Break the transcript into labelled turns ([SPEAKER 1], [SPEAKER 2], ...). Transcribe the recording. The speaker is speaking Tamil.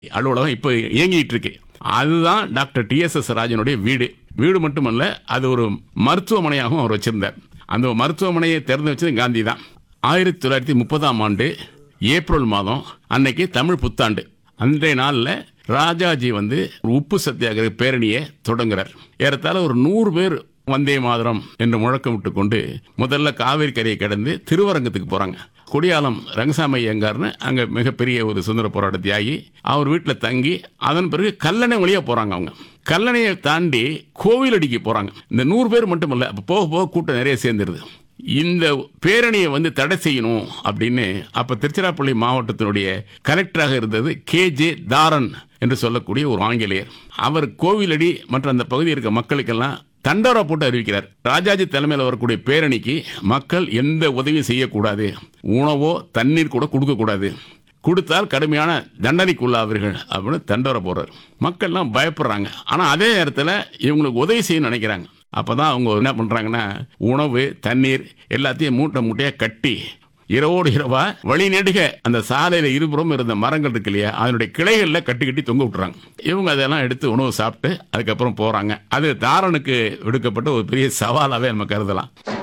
[SPEAKER 1] அலுவலகம் இப்போ இயங்கிட்டு இருக்கு அதுதான் டாக்டர் டிஎஸ்எஸ் ராஜனுடைய வீடு வீடு மட்டுமல்ல அது ஒரு மருத்துவமனையாகவும் அவர் வச்சிருந்தார் அந்த மருத்துவமனையை திறந்து வச்சது காந்தி தான் ஆயிரத்தி தொள்ளாயிரத்தி முப்பதாம் ஆண்டு ஏப்ரல் மாதம் அன்னைக்கு தமிழ் புத்தாண்டு அன்றைய நாளில் ராஜாஜி வந்து ஒரு உப்பு சத்தியாகிரக பேரணியை தொடங்குறார் ஏறத்தாழ ஒரு நூறு பேர் வந்தே மாதரம் என்று முழக்கமிட்டு கொண்டு முதல்ல காவேரி கரையை கடந்து திருவரங்கத்துக்கு போறாங்க கொடியாலம் ரங்கசாமி ஐயங்கார்னு அங்க மிகப்பெரிய ஒரு சுதந்திர போராட்ட தியாகி அவர் வீட்டில் தங்கி அதன் பிறகு கல்லணை வழியா போறாங்க அவங்க கல்லணையை தாண்டி கோவிலடிக்கு போறாங்க இந்த நூறு பேர் மட்டும் இல்ல அப்ப போக போக கூட்டம் நிறைய சேர்ந்துருது இந்த பேரணியை வந்து தடை செய்யணும் அப்படின்னு அப்ப திருச்சிராப்பள்ளி மாவட்டத்தினுடைய கலெக்டராக இருந்தது கே ஜே தாரன் என்று சொல்லக்கூடிய ஒரு ஆங்கிலேயர் அவர் கோவிலடி மற்றும் அந்த பகுதியில் இருக்க மக்களுக்கெல்லாம் தண்டோரா போட்டு அறிவிக்கிறார் ராஜாஜி தலைமையில் வரக்கூடிய பேரணிக்கு மக்கள் எந்த உதவியும் செய்யக்கூடாது உணவோ தண்ணீர் கூட கொடுக்கக்கூடாது கொடுத்தால் கடுமையான தண்டனைக்குள்ளாவீர்கள் அப்படின்னு தண்டோரை போடுறார் மக்கள்லாம் பயப்படுறாங்க ஆனால் அதே நேரத்தில் இவங்களுக்கு உதவி செய்யணும்னு நினைக்கிறாங்க அப்பதான் அவங்க என்ன பண்றாங்கன்னா உணவு தண்ணீர் எல்லாத்தையும் மூட்டை மூட்டையா கட்டி இரவோடு இரவா வழி நெடுக அந்த சாலையில இருபுறம் இருந்த மரங்கள் இருக்கு இல்லையா அதனுடைய கிளைகள்ல கட்டி கட்டி தொங்க விட்டுறாங்க இவங்க அதெல்லாம் எடுத்து உணவு சாப்பிட்டு அதுக்கப்புறம் போறாங்க அது தாரனுக்கு விடுக்கப்பட்ட ஒரு பெரிய சவாலாவே நம்ம கருதலாம்